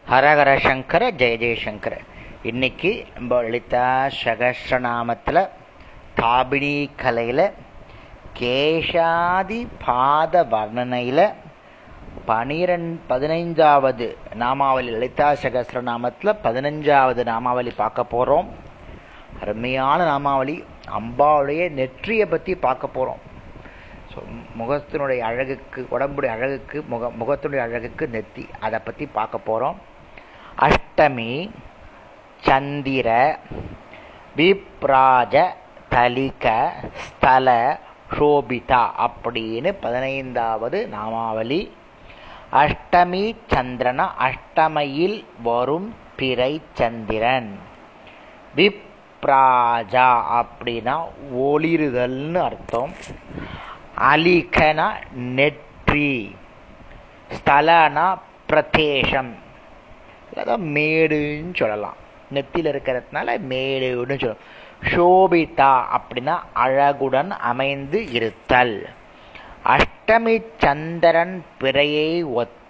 ஹரஹர சங்கர ஜெய ஜெயசங்கர இன்னைக்கு நம்ம லலிதா சகஸ்ரநாமத்தில் தாபினி கலையில் கேஷாதி பாத வர்ணனையில் பனிரெண் பதினைஞ்சாவது நாமாவளி லலிதா சகஸ்ரநாமத்தில் பதினஞ்சாவது நாமாவளி பார்க்க போகிறோம் அருமையான நாமாவளி அம்பாவுடைய நெற்றியை பற்றி பார்க்க போகிறோம் ஸோ முகத்தினுடைய அழகுக்கு உடம்புடைய அழகுக்கு முக முகத்தினுடைய அழகுக்கு நெத்தி அதை பற்றி பார்க்க போகிறோம் அஷ்டமி சந்திர விப்ராஜ தலிக ஸ்தல ஷோபிதா அப்படின்னு பதினைந்தாவது நாமாவளி அஷ்டமி சந்திரன அஷ்டமையில் வரும் பிறை சந்திரன் விப்ராஜா அப்படின்னா ஒளிருதல்னு அர்த்தம் அலிகனா நெற்றி ஸ்தலனா பிரதேசம் அதான் மேடுன்னு சொல்லலாம் நெத்தியில் இருக்கிறதுனால மேடுன்னு சொல்லலாம் ஷோபிதா அப்படின்னா அழகுடன் அமைந்து இருத்தல் அஷ்டமி சந்திரன் பிறையை ஒத்த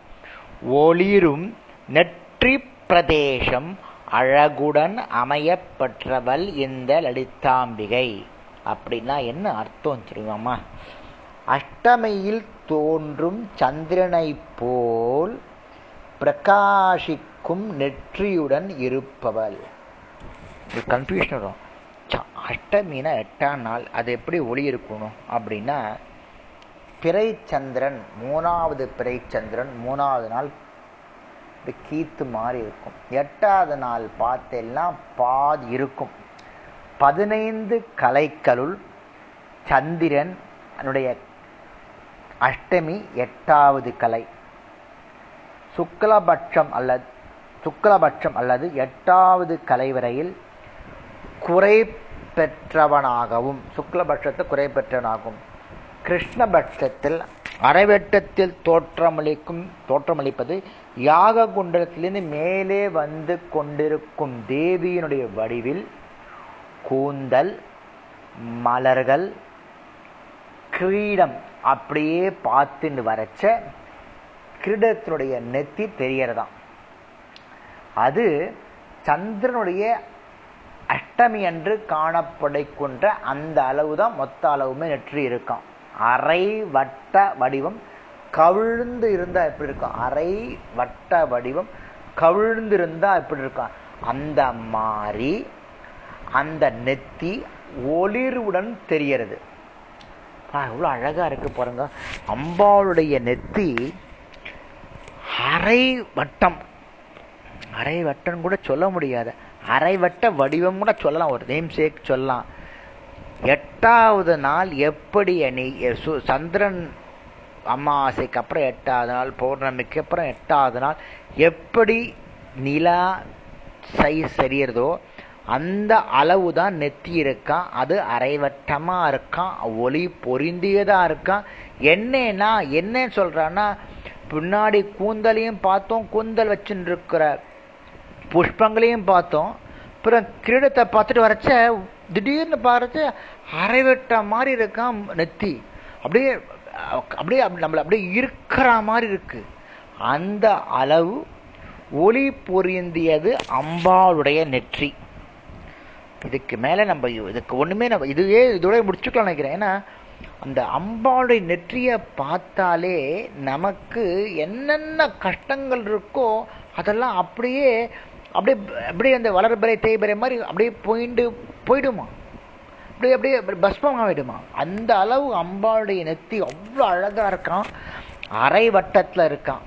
ஒளிரும் நெற்றி பிரதேசம் அழகுடன் அமையப்பெற்றவள் இந்த லலிதாம்பிகை அப்படின்னா என்ன அர்த்தம் தெரியுமாமா அஷ்டமியில் தோன்றும் சந்திரனை போல் பிரகாசிக்கும் நெற்றியுடன் இருப்பவள் ஒரு கன்ஃபியூஷன் வரும் அஷ்டமினா எட்டாம் நாள் அது எப்படி ஒளி இருக்கணும் அப்படின்னா பிறை சந்திரன் மூணாவது பிறை சந்திரன் மூணாவது நாள் கீத்து மாதிரி இருக்கும் எட்டாவது நாள் பார்த்தெல்லாம் பாதி இருக்கும் பதினைந்து கலைகளுள் சந்திரன் அதனுடைய அஷ்டமி எட்டாவது கலை சுக்லபட்சம் அல்லது சுக்லபட்சம் அல்லது எட்டாவது கலை வரையில் குறை பெற்றவனாகவும் சுக்லபட்சத்தை குறை பெற்றவனாகவும் கிருஷ்ணபட்சத்தில் அரைவெட்டத்தில் தோற்றமளிக்கும் தோற்றமளிப்பது யாக குண்டலத்திலிருந்து மேலே வந்து கொண்டிருக்கும் தேவியினுடைய வடிவில் கூந்தல் மலர்கள் கிரீடம் அப்படியே பார்த்துன்னு வரைச்ச கிரீடத்தினுடைய நெத்தி தெரியறதாம் அது சந்திரனுடைய அஷ்டமி அன்று காணப்படைக்கின்ற அந்த அளவு தான் மொத்த அளவுமே நெற்றி இருக்கான் அரை வட்ட வடிவம் கவிழ்ந்து இருந்தா எப்படி இருக்கும் அரை வட்ட வடிவம் கவிழ்ந்து இருந்தா எப்படி இருக்கும் அந்த மாதிரி அந்த நெத்தி ஒளிர்வுடன் தெரியறது எவ்வளோ அழகா இருக்கு பாருங்க அம்பாளுடைய நெத்தி அரை வட்டம் அரை வட்டம் கூட சொல்ல முடியாது அரை வட்ட வடிவம் கூட சொல்லலாம் ஒரு நேம் சேக் சொல்லலாம் எட்டாவது நாள் எப்படி நீ சந்திரன் அமாவாசைக்கு அப்புறம் எட்டாவது நாள் பௌர்ணமிக்கு அப்புறம் எட்டாவது நாள் எப்படி நிலா சைஸ் தெரியறதோ அந்த அளவு தான் நெத்தி இருக்கான் அது அரைவட்டமா இருக்கான் ஒளி பொருந்தியதா இருக்கான் என்னன்னா என்ன சொல்றான்னா பின்னாடி கூந்தலையும் பார்த்தோம் கூந்தல் வச்சுட்டு இருக்கிற புஷ்பங்களையும் பார்த்தோம் அப்புறம் கிரீடத்தை பார்த்துட்டு வரைச்ச திடீர்னு பார்த்து அரைவட்ட மாதிரி இருக்கான் நெத்தி அப்படியே அப்படியே நம்மள அப்படியே இருக்கிற மாதிரி இருக்கு அந்த அளவு ஒளி பொருந்தியது அம்பாளுடைய நெற்றி இதுக்கு மேல நம்ம இதுக்கு ஒண்ணுமே நம்ம இதுவே இதோட முடிச்சுக்கலாம் நினைக்கிறேன் ஏன்னா அந்த அம்பாளுடைய நெற்றிய பார்த்தாலே நமக்கு என்னென்ன கஷ்டங்கள் இருக்கோ அதெல்லாம் அப்படியே அப்படியே அப்படியே அந்த வளர்பறை தேய்பறை மாதிரி அப்படியே போயிட்டு போயிடுமா அப்படியே அப்படியே பஸ்மம் ஆகிடுமா அந்த அளவு அம்பாளுடைய நெத்தி அவ்வளோ அழகா இருக்கான் அரை வட்டத்தில் இருக்கான்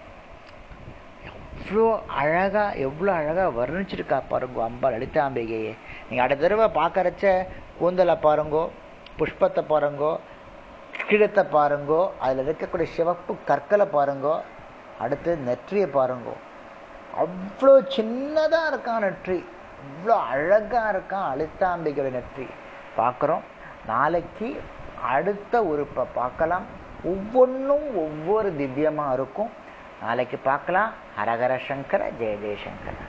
எவ்வளோ அழகா எவ்வளோ அழகா வர்ணிச்சிருக்கா பாருங்க அம்பாள் லலிதாம்பிகையே நீங்கள் அடுத்த தடவை பார்க்கறச்ச கூந்தலை பாருங்கோ புஷ்பத்தை பாருங்கோ கீழத்தை பாருங்கோ அதில் இருக்கக்கூடிய சிவப்பு கற்களை பாருங்கோ அடுத்து நெற்றியை பாருங்கோ அவ்வளோ சின்னதாக இருக்கான் நெற்றி இவ்வளோ அழகாக இருக்கான் அழுத்தாம்பிகையோட நெற்றி பார்க்குறோம் நாளைக்கு அடுத்த உறுப்பை பார்க்கலாம் ஒவ்வொன்றும் ஒவ்வொரு திவ்யமாக இருக்கும் நாளைக்கு பார்க்கலாம் ஹரஹர சங்கர ஜெய ஜெயசங்கர